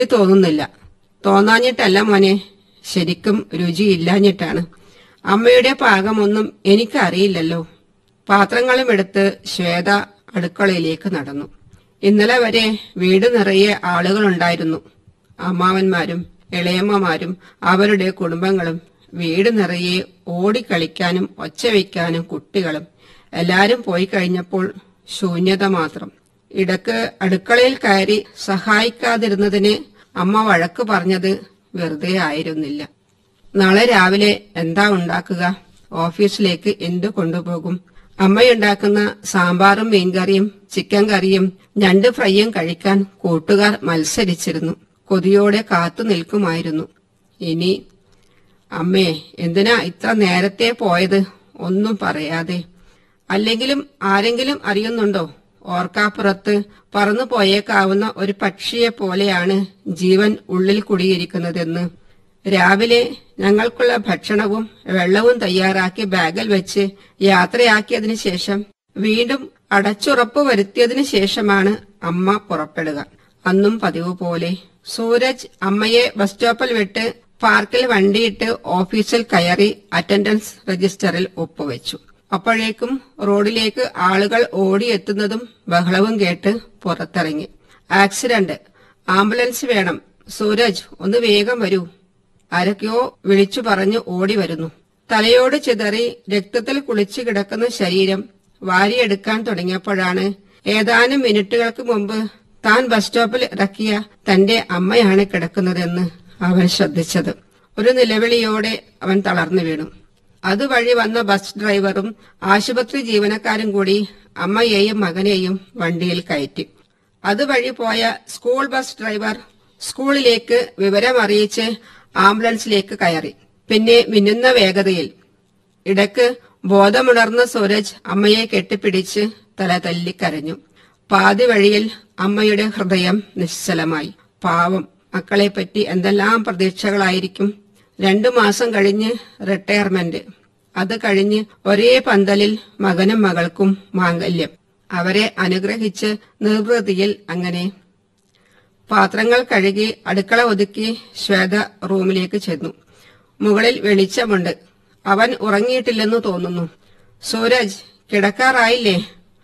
തോന്നുന്നില്ല തോന്നാഞ്ഞിട്ടല്ല മോനെ ശരിക്കും രുചിയില്ലാഞ്ഞിട്ടാണ് അമ്മയുടെ പാകമൊന്നും എനിക്കറിയില്ലല്ലോ പാത്രങ്ങളും എടുത്ത് ശ്വേത അടുക്കളയിലേക്ക് നടന്നു ഇന്നലെ വരെ വീട് നിറയെ ആളുകളുണ്ടായിരുന്നു അമ്മാവന്മാരും ഇളയമ്മമാരും അവരുടെ കുടുംബങ്ങളും വീട് നിറയെ ഓടിക്കളിക്കാനും ഒച്ച വയ്ക്കാനും കുട്ടികളും എല്ലാരും പോയി കഴിഞ്ഞപ്പോൾ ശൂന്യത മാത്രം ഇടക്ക് അടുക്കളയിൽ കയറി സഹായിക്കാതിരുന്നതിന് അമ്മ വഴക്ക് പറഞ്ഞത് വെറുതെ ആയിരുന്നില്ല നാളെ രാവിലെ എന്താ ഉണ്ടാക്കുക ഓഫീസിലേക്ക് എന്തു കൊണ്ടുപോകും അമ്മയുണ്ടാക്കുന്ന സാമ്പാറും മീൻകറിയും ചിക്കൻ കറിയും ഞണ്ട് ഫ്രൈയും കഴിക്കാൻ കൂട്ടുകാർ മത്സരിച്ചിരുന്നു കൊതിയോടെ കാത്തു നിൽക്കുമായിരുന്നു ഇനി അമ്മേ എന്തിനാ ഇത്ര നേരത്തെ പോയത് ഒന്നും പറയാതെ അല്ലെങ്കിലും ആരെങ്കിലും അറിയുന്നുണ്ടോ ഓർക്കാപ്പുറത്ത് പറന്നു പോയേക്കാവുന്ന ഒരു പക്ഷിയെ പോലെയാണ് ജീവൻ ഉള്ളിൽ കുടിയിരിക്കുന്നതെന്ന് രാവിലെ ഞങ്ങൾക്കുള്ള ഭക്ഷണവും വെള്ളവും തയ്യാറാക്കി ബാഗിൽ വെച്ച് യാത്രയാക്കിയതിനു ശേഷം വീണ്ടും അടച്ചുറപ്പ് വരുത്തിയതിനു ശേഷമാണ് അമ്മ പുറപ്പെടുക അന്നും പതിവ് പോലെ സൂരജ് അമ്മയെ ബസ് സ്റ്റോപ്പിൽ വിട്ട് പാർക്കിൽ വണ്ടിയിട്ട് ഓഫീസിൽ കയറി അറ്റൻഡൻസ് രജിസ്റ്ററിൽ ഒപ്പുവെച്ചു അപ്പോഴേക്കും റോഡിലേക്ക് ആളുകൾ ഓടിയെത്തുന്നതും ബഹളവും കേട്ട് പുറത്തിറങ്ങി ആക്സിഡന്റ് ആംബുലൻസ് വേണം സൂരജ് ഒന്ന് വേഗം വരൂ ആരൊക്കെയോ വിളിച്ചു പറഞ്ഞു ഓടി വരുന്നു തലയോട് ചിതറി രക്തത്തിൽ കുളിച്ചു കിടക്കുന്ന ശരീരം വാരിയെടുക്കാൻ തുടങ്ങിയപ്പോഴാണ് ഏതാനും മിനിറ്റുകൾക്ക് മുമ്പ് താൻ ബസ് സ്റ്റോപ്പിൽ ഇറക്കിയ തന്റെ അമ്മയാണ് കിടക്കുന്നതെന്ന് അവൻ ശ്രദ്ധിച്ചത് ഒരു നിലവിളിയോടെ അവൻ തളർന്നു വീണു അതുവഴി വന്ന ബസ് ഡ്രൈവറും ആശുപത്രി ജീവനക്കാരും കൂടി അമ്മയെയും മകനെയും വണ്ടിയിൽ കയറ്റി അതുവഴി പോയ സ്കൂൾ ബസ് ഡ്രൈവർ സ്കൂളിലേക്ക് വിവരമറിയിച്ച് ആംബുലൻസിലേക്ക് കയറി പിന്നെ മിന്നുന്ന വേഗതയിൽ ഇടക്ക് ബോധമുണർന്ന സൂരജ് അമ്മയെ കെട്ടിപ്പിടിച്ച് തല തല്ലിക്കരഞ്ഞു പാതി വഴിയിൽ അമ്മയുടെ ഹൃദയം നിശ്ചലമായി പാവം മക്കളെപ്പറ്റി എന്തെല്ലാം പ്രതീക്ഷകളായിരിക്കും രണ്ടു മാസം കഴിഞ്ഞ് റിട്ടയർമെന്റ് അത് കഴിഞ്ഞ് ഒരേ പന്തലിൽ മകനും മകൾക്കും മാംഗല്യം അവരെ അനുഗ്രഹിച്ച് നിർവൃതിയിൽ അങ്ങനെ പാത്രങ്ങൾ കഴുകി അടുക്കള ഒതുക്കി ശ്വേത റൂമിലേക്ക് ചെന്നു മുകളിൽ വെളിച്ചമുണ്ട് അവൻ ഉറങ്ങിയിട്ടില്ലെന്ന് തോന്നുന്നു സൂരജ് കിടക്കാറായില്ലേ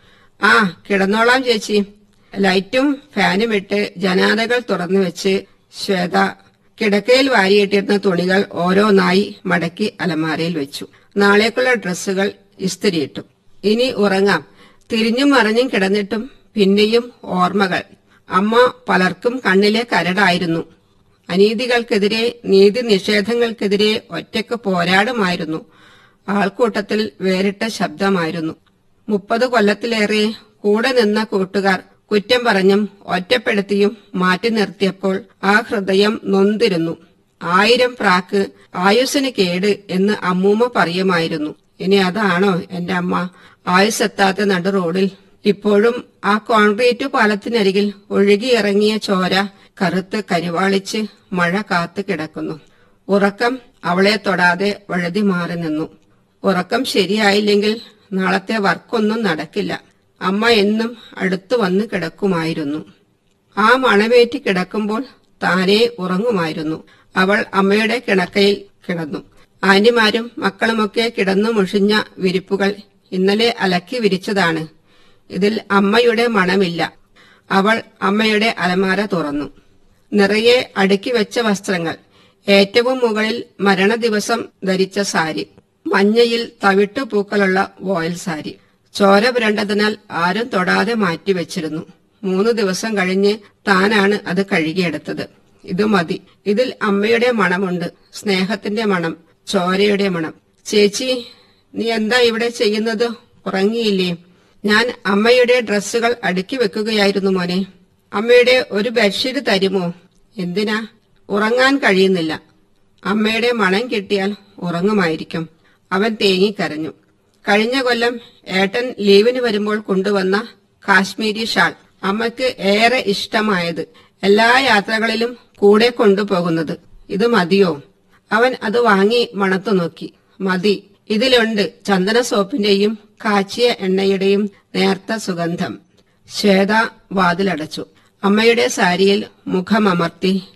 ആ കിടന്നോളാം ചേച്ചി ലൈറ്റും ഫാനും ഇട്ട് ജനാലകൾ തുറന്നു വെച്ച് ശ്വേത കിടക്കയിൽ വാരിയിട്ടിരുന്ന തുണികൾ ഓരോന്നായി മടക്കി അലമാരയിൽ വെച്ചു നാളേക്കുള്ള ഡ്രസ്സുകൾ ഇസ്തിരിയിട്ടു ഇനി ഉറങ്ങാം തിരിഞ്ഞും മറിഞ്ഞും കിടന്നിട്ടും പിന്നെയും ഓർമ്മകൾ അമ്മ പലർക്കും കണ്ണിലെ കരടായിരുന്നു അനീതികൾക്കെതിരെ നീതി നിഷേധങ്ങൾക്കെതിരെ ഒറ്റയ്ക്ക് പോരാടുമായിരുന്നു ആൾക്കൂട്ടത്തിൽ വേറിട്ട ശബ്ദമായിരുന്നു മുപ്പത് കൊല്ലത്തിലേറെ കൂടെ നിന്ന കൂട്ടുകാർ കുറ്റം പറഞ്ഞും ഒറ്റപ്പെടുത്തിയും മാറ്റി നിർത്തിയപ്പോൾ ആ ഹൃദയം നൊന്തിരുന്നു ആയിരം പ്രാക്ക് ആയുസ്സിന് കേട് എന്ന് അമ്മൂമ്മ പറയുമായിരുന്നു ഇനി അതാണോ എന്റെ അമ്മ ആയുസ്സെത്താത്ത നടു റോഡിൽ ഇപ്പോഴും ആ കോൺക്രീറ്റ് പാലത്തിനരികിൽ ഒഴുകിയിറങ്ങിയ ചോര കറുത്ത് കരിവാളിച്ച് മഴ കാത്തു കിടക്കുന്നു ഉറക്കം അവളെ തൊടാതെ വഴുതി മാറി നിന്നു ഉറക്കം ശരിയായില്ലെങ്കിൽ നാളത്തെ വർക്കൊന്നും നടക്കില്ല അമ്മ എന്നും അടുത്തു വന്ന് കിടക്കുമായിരുന്നു ആ മണവേറ്റി കിടക്കുമ്പോൾ താനേ ഉറങ്ങുമായിരുന്നു അവൾ അമ്മയുടെ കിടക്കയിൽ കിടന്നു ആന്റിമാരും മക്കളുമൊക്കെ കിടന്നു മുഷിഞ്ഞ വിരിപ്പുകൾ ഇന്നലെ അലക്കി വിരിച്ചതാണ് ഇതിൽ അമ്മയുടെ മണമില്ല അവൾ അമ്മയുടെ അലമാര തുറന്നു നിറയെ അടുക്കി വെച്ച വസ്ത്രങ്ങൾ ഏറ്റവും മുകളിൽ മരണ ദിവസം ധരിച്ച സാരി മഞ്ഞയിൽ തവിട്ടു പൂക്കളുള്ള വോയൽ സാരി ചോര പുരണ്ടതിനാൽ ആരും തൊടാതെ മാറ്റിവെച്ചിരുന്നു മൂന്ന് ദിവസം കഴിഞ്ഞ് താനാണ് അത് കഴുകിയെടുത്തത് ഇത് മതി ഇതിൽ അമ്മയുടെ മണമുണ്ട് സ്നേഹത്തിന്റെ മണം ചോരയുടെ മണം ചേച്ചി നീ എന്താ ഇവിടെ ചെയ്യുന്നത് ഉറങ്ങിയില്ലേ ഞാൻ അമ്മയുടെ ഡ്രസ്സുകൾ അടുക്കി വെക്കുകയായിരുന്നു മോനെ അമ്മയുടെ ഒരു ബെഡ്ഷീറ്റ് തരുമോ എന്തിനാ ഉറങ്ങാൻ കഴിയുന്നില്ല അമ്മയുടെ മണം കിട്ടിയാൽ ഉറങ്ങുമായിരിക്കും അവൻ തേങ്ങിക്കരഞ്ഞു കഴിഞ്ഞ കൊല്ലം ഏട്ടൻ ലീവിന് വരുമ്പോൾ കൊണ്ടുവന്ന കാശ്മീരി ഷാൾ അമ്മയ്ക്ക് ഏറെ ഇഷ്ടമായത് എല്ലാ യാത്രകളിലും കൂടെ കൊണ്ടുപോകുന്നത് ഇത് മതിയോ അവൻ അത് വാങ്ങി മണത്തു നോക്കി മതി ഇതിലുണ്ട് ചന്ദന സോപ്പിന്റെയും കാച്ചിയ എണ്ണയുടെയും നേർത്ത സുഗന്ധം ശ്വേത വാതിലടച്ചു അമ്മയുടെ സാരിയിൽ മുഖമമർത്തി